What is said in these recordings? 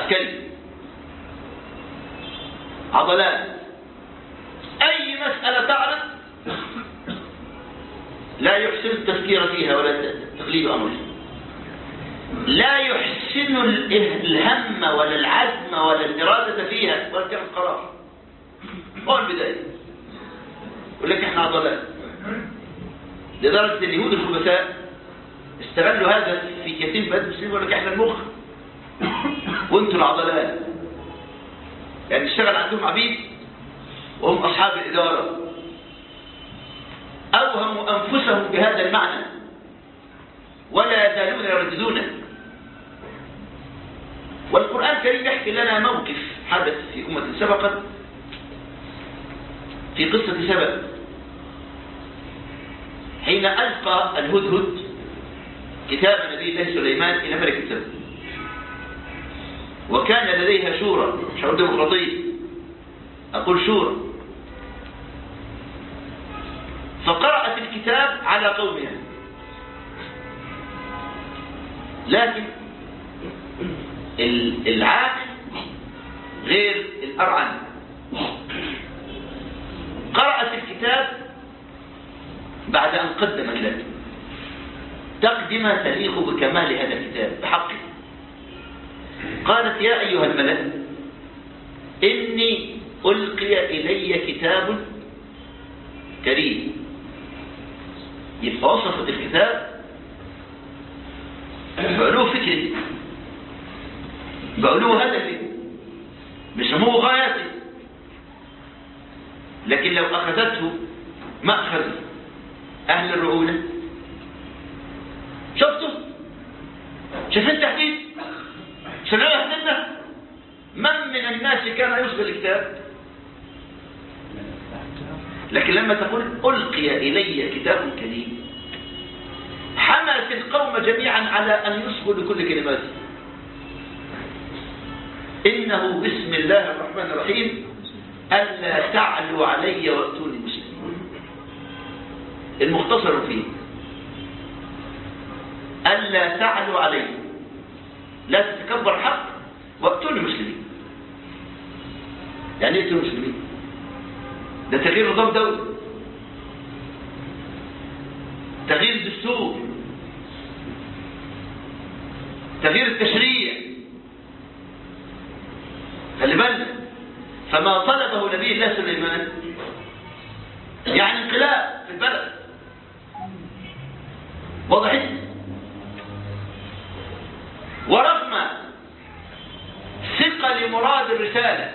عسكري عضلات أي مسألة تعرف لا يحسن التفكير فيها ولا تقليد أمره لا يحسن الهم ولا العزم ولا الإرادة فيها ولا اتخاذ قرار هو البداية يقول لك احنا عضلات لدرجة اليهود الخبثاء استغلوا هذا في كثير من المسلمين يقول لك احنا المخ وانتوا العضلات يعني اشتغل عندهم عبيد وهم أصحاب الإدارة أوهموا أنفسهم بهذا المعنى ولا يزالون يرددونه والقرآن الكريم يحكي لنا موقف حدث في أمة سبقت في قصة سبأ حين ألقى الهدهد كتاب نبي الله سليمان إلى ملك سبأ وكان لديها شورى شورى ديمقراطية أقول شورى فقرأت الكتاب على قومها لكن العاقل غير الأرعن قرأت الكتاب بعد أن قدمت له تقدم تليق بكمال هذا الكتاب بحقه قالت يا أيها الملأ إني ألقي إلي كتاب كريم يبقى وصفت الكتاب بعلو فكري بعلو هدفي بسموه غايتي لكن لو أخذته مأخذ أهل الرعونة شفتوا شايفين التحديد شغال أهلنا من من الناس كان يصغي الكتاب لكن لما تقول ألقي إلي كتاب كريم حملت القوم جميعا على أن يصغوا لكل كلماته إنه بسم الله الرحمن الرحيم ألا تعلوا علي وأتوني مسلمين المختصر فيه ألا تعلوا علي لا تتكبر حق وأتوني مسلمين يعني ايه أتوني مسلمين ده تغيير نظام دولي تغيير الدستور تغيير التشريع خلي بالك فما طلبه نبي الله سليمان يعني انقلاب في البلد وضحت ورغم ثقل مراد الرسالة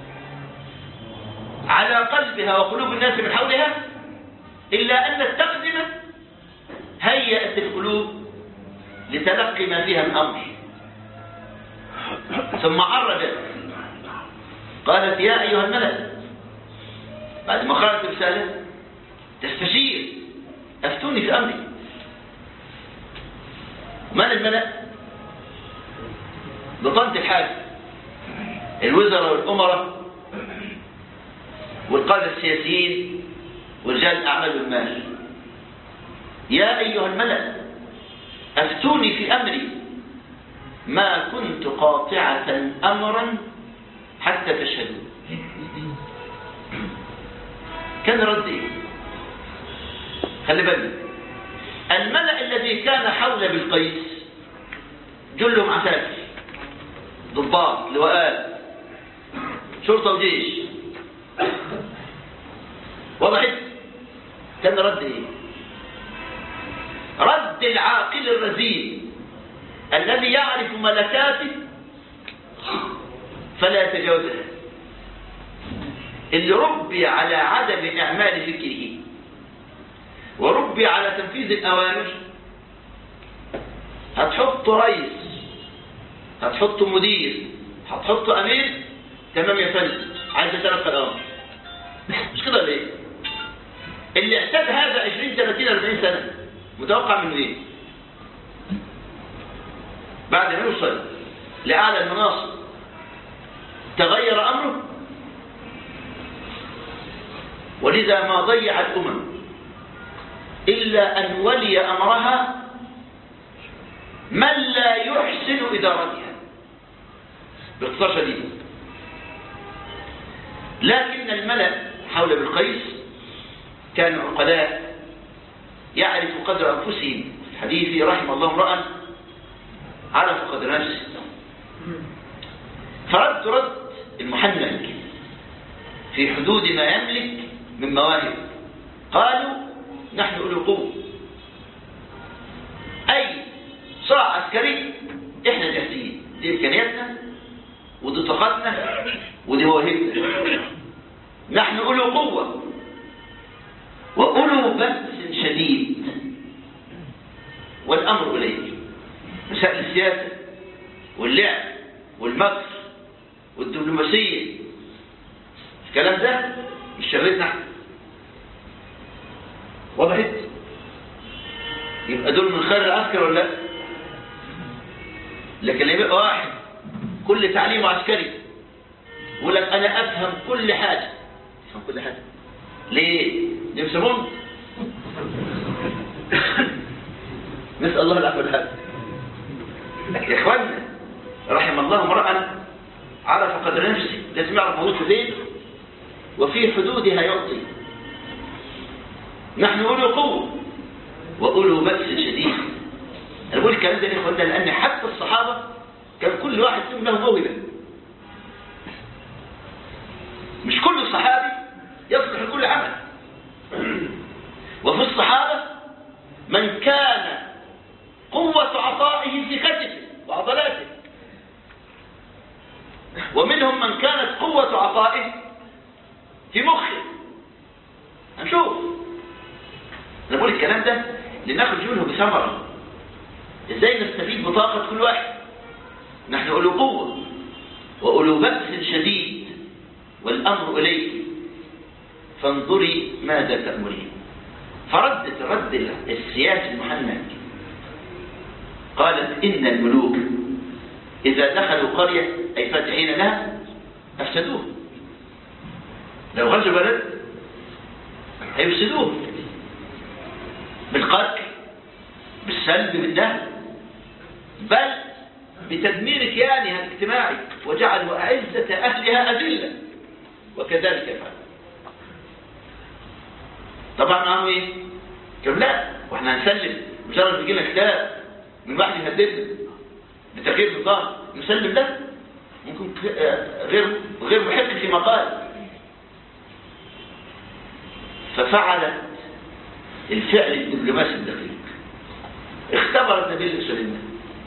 على قلبها وقلوب الناس من حولها إلا أن التقدمة هيأت القلوب لتلقي ما فيها من أمر ثم عرجت قالت يا أيها الملأ بعد ما قرأت الرسالة تستشير أفتوني في أمري من الملأ بطنة الحاج الوزراء والأمراء والقادة السياسيين ورجال الأعمال والمال يا أيها الملأ أفتوني في أمري ما كنت قاطعة أمرا حتى تشهدوا كان رد ايه خلي بالك الملأ الذي كان حول بالقيس جلهم عساكر ضباط لواءات شرطة وجيش وضحت كان رد ايه رد العاقل الرزين الذي يعرف ملكاته فلا يتجاوزها اللي ربي على عدم إعمال فكره وربي على تنفيذ الأوامر هتحط رئيس هتحط مدير هتحط أمير تمام يا فندم عايز يتلقى الأمر مش كده ليه اللي اعتاد هذا 20 30 40 سنة متوقع منه ايه بعد ما يوصل لأعلى المناصب تغير أمره ولذا ما ضيع الأمم إلا أن ولي أمرها من لا يحسن إدارتها باختصار شديد لكن الملأ حول بالقيس كانوا عقلاء يعرف قدر أنفسهم الحديث رحم الله امرأ عرف قدر نفسه فرد رد المحنك في حدود ما يملك من مواهب قالوا نحن أولي قوة أي صراع عسكري إحنا جاهزين دي إمكانياتنا ودي طاقتنا ودي مواهبنا نحن أولو قوة وأولو بأس شديد والأمر إليك مسائل السياسة واللعب والمكر والدبلوماسية الكلام ده مش شغلتنا احنا وضحت يبقى دول من خير العسكر ولا لا لكن يبقى واحد كل تعليمه عسكري يقول لك انا افهم كل حاجه افهم كل حاجه ليه يمسكون نسال الله العفو والعافيه يا اخوانا رحم الله امرأ عرف قدر نفسه لازم يعرف موجود فين وفي حدودها يعطي نحن أولو قوة وأولو بأس شديد أنا بقول الكلام ده يا إخوانا لأن حتى الصحابة كان كل واحد فيهم له موهبة مش كل صحابي يصلح لكل عمل وفي الصحابة من كان قوة عطائه في كتفه وعضلاته ومنهم من كانت قوة عطائه في مخه هنشوف انا بقول الكلام ده لناخذ منه بثمرة ازاي نستفيد بطاقة كل واحد نحن أولو قوة وأولو بأس شديد والأمر إليك فانظري ماذا تأمرين فردت رد السياسي المحنك قالت إن الملوك إذا دخلوا قرية أي فاتحين لها أفسدوه لو غزوا بلد هيفسدوه بالقتل بالسلب بالدهن بل بتدمير كيانها الاجتماعي وجعلوا أعزة أهلها أذلة وكذلك يفعل طبعا معهم ايه؟ قالوا لا واحنا هنسلم مجرد يجي لنا كتاب من واحد يهددنا بتغيير نظام نسلم له ممكن غير غير محق في مقال ففعلت الفعل الدبلوماسي الدقيق اختبرت نبي سليمان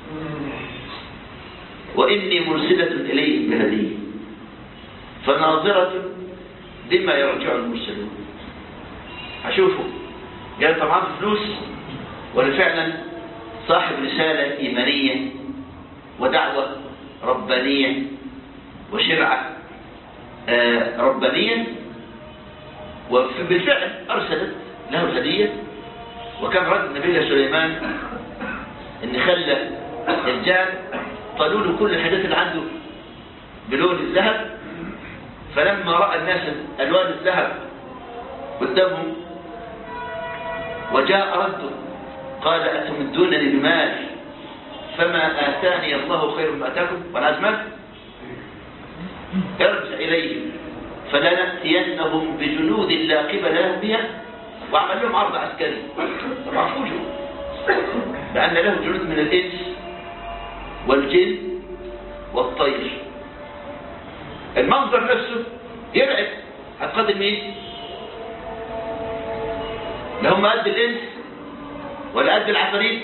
واني مرسله اليهم بهديه فناظره بما يرجع المرسلون هشوفوا قال طبعا فلوس ولا فعلا صاحب رساله ايمانيه ودعوه ربانيه وشرعه آه ربانيه وبالفعل ارسلت له الهديه وكان رد النبي سليمان ان خلى الجان طالوا له كل الحاجات اللي عنده بلون الذهب فلما راى الناس الوان الذهب قدامهم وجاء رده قال اتمدونني بمال فما اتاني الله خير ما اتاكم وانا ازمل ارجع اليهم فلناتينهم بجنود لا قبل لهم بها وعمل لهم عرض عسكري طبعا فوجئوا بأن له جنود من الإنس والجن والطير المنظر نفسه يرعب هتقدم مين؟ لا هم قد الإنس ولا قد العفاريت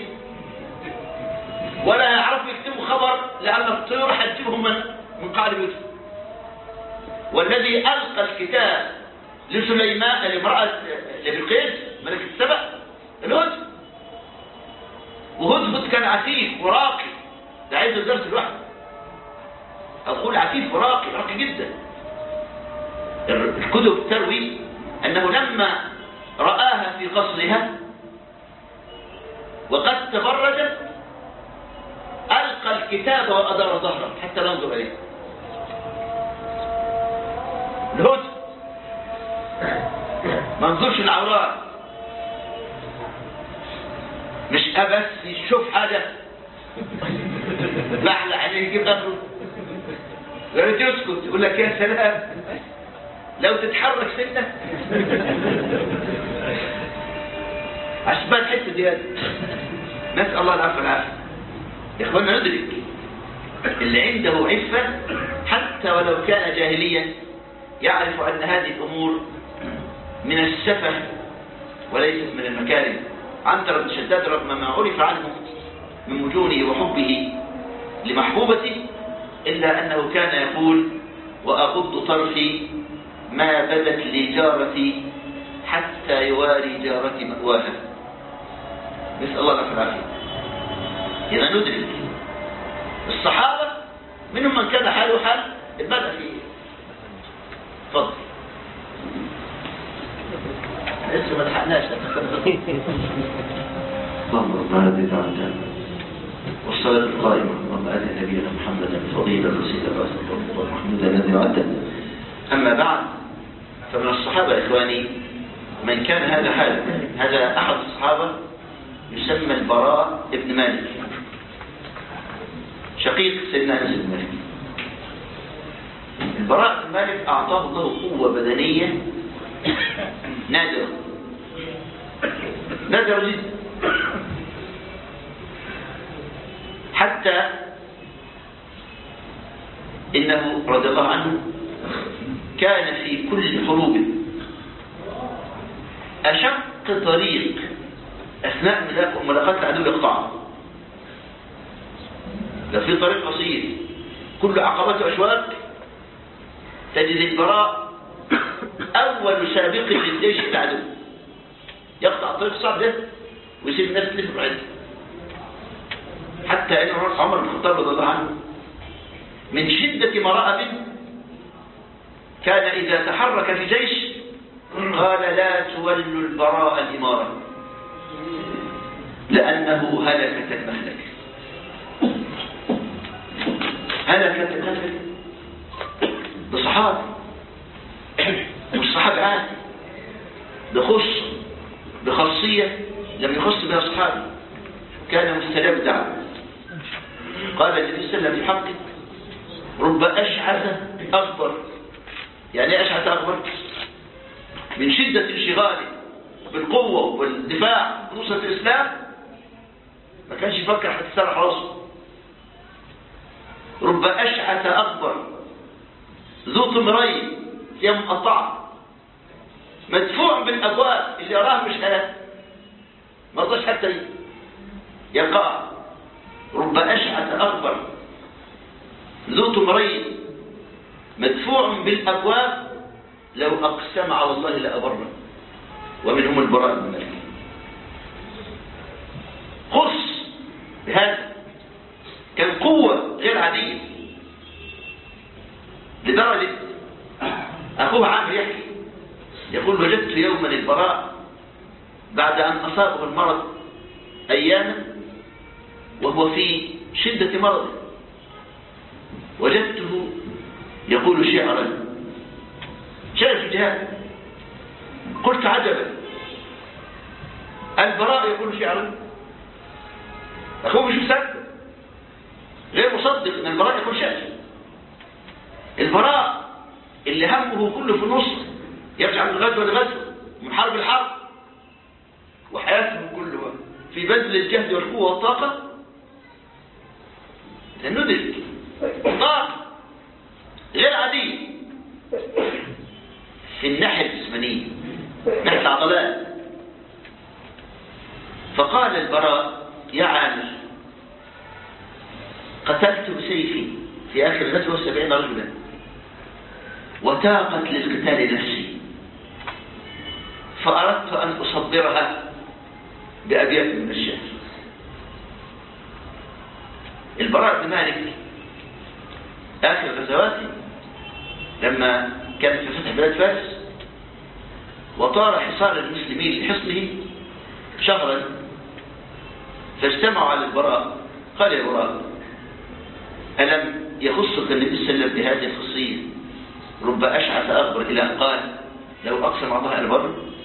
ولا هيعرفوا يكتبوا خبر لأن الطيور هتجيبهم من من قاع بيوتهم والذي ألقى الكتاب لسليمان لامرأة لبلقيس ملكة السبع الهدهد وهدهد كان عفيف وراقي ده عايز الدرس لوحده أقول عفيف وراقي راقي جدا الكتب تروي أنه لما رآها في قصرها وقد تبرجت ألقى الكتاب وأدار ظهره حتى لا ينظر إليه الهدهد ما نظرش العورات مش أبس يشوف حاجة لحلة عليه يجيب أخره قالت يسكت يقول لك يا سلام لو تتحرك سنة عشان بقى الحته دي نسأل الله العفو والعافية يا اخوانا ندرك اللي عنده عفة حتى ولو كان جاهليا يعرف أن هذه الأمور من السفه وليست من المكارم عنتر بن شداد رغم ما عرف عنه من مجونه وحبه لمحبوبته إلا أنه كان يقول وأغض طرفي ما بدت لي جارتي حتى يواري جارتي مأواها نسأل الله العافية والعافية إذا ندرك الصحابة منهم من كان حاله حال بدأ فيه اتفضل لسه ما لحقناش اللهم ربنا الذي دعوت والصلاة القائمة اللهم آت نبينا محمدا فضيلة وسيلة وأسأل محمودا الذي وعدته أما بعد فمن الصحابة إخواني من كان هذا حاله هذا أحد الصحابة يسمى البراء ابن مالك شقيق سيدنا أنس بن مالك البراء بن مالك أعطاه الله قوة بدنية نادرة نادرة جدا حتى إنه رضي الله عنه كان في كل حروب أشق طريق أثناء ملاق- ملاقات العدو يقطعه ده في طريق قصير كل عقبات وأشواك تجد البراء أول سابق للجيش العدو يقطع الطريق الصعب ده ويسيب الناس تلف بعيد حتى أن عمر بن الخطاب رضي الله عنه من شدة ما رأى منه كان إذا تحرك في جيش قال لا تولوا البراء الإمارة لأنه هلكة المهلك هلكة المهلك ده صحابي مش صحابي عادي ده خص بخاصية لم يخص بها صحابي كان مستجاب الدعوة قال النبي صلى الله عليه وسلم في حقه رب أشعث أكبر يعني ايه أشعث أكبر من شدة انشغاله بالقوة والدفاع نصرة الإسلام ما كانش يفكر حتى تسرح راسه رب أشعث أكبر ذو طمرين يم قطع مدفوع بالأبواب اللي يراه مش هلاك ما رضاش حتى يقع رب أشعث أكبر ذو طمرين مدفوع بالأبواب لو أقسم على الله لأبره ومنهم البراء بن مالك خص بهذا كان قوة غير عادية لدرجة أخوه عامر يحكي يقول وجدت يوما البراء بعد أن أصابه المرض أياما وهو في شدة مرضه وجدته يقول شعرا شعر في الجهاد قلت عجبا البراء يقول شعرا أخوه مش مصدق غير مصدق ان البراء يقول شعر البراء اللي همه كله في النصر يرجع من غزوة لغزوة من حرب لحرب وحياته كله في بذل الجهد والقوة والطاقة ندرك طاقة غير عادية في الناحية الجسمانية ناحية العضلات فقال البراء يا عامر قتلت بسيفي في آخر غزوة سبعين رجلا وتاقت للقتال نفسي فأردت أن أصدرها بأبيات من الشعر البراء بن مالك آخر غزواته لما كان في فتح بلاد فارس وطار حصار المسلمين لحصنه شهرا فاجتمعوا على البراء قال يا براء ألم يخصك النبي صلى الله عليه وسلم بهذه الخصية رب أشعث أكبر إلى أن قال لو أقسم الله البر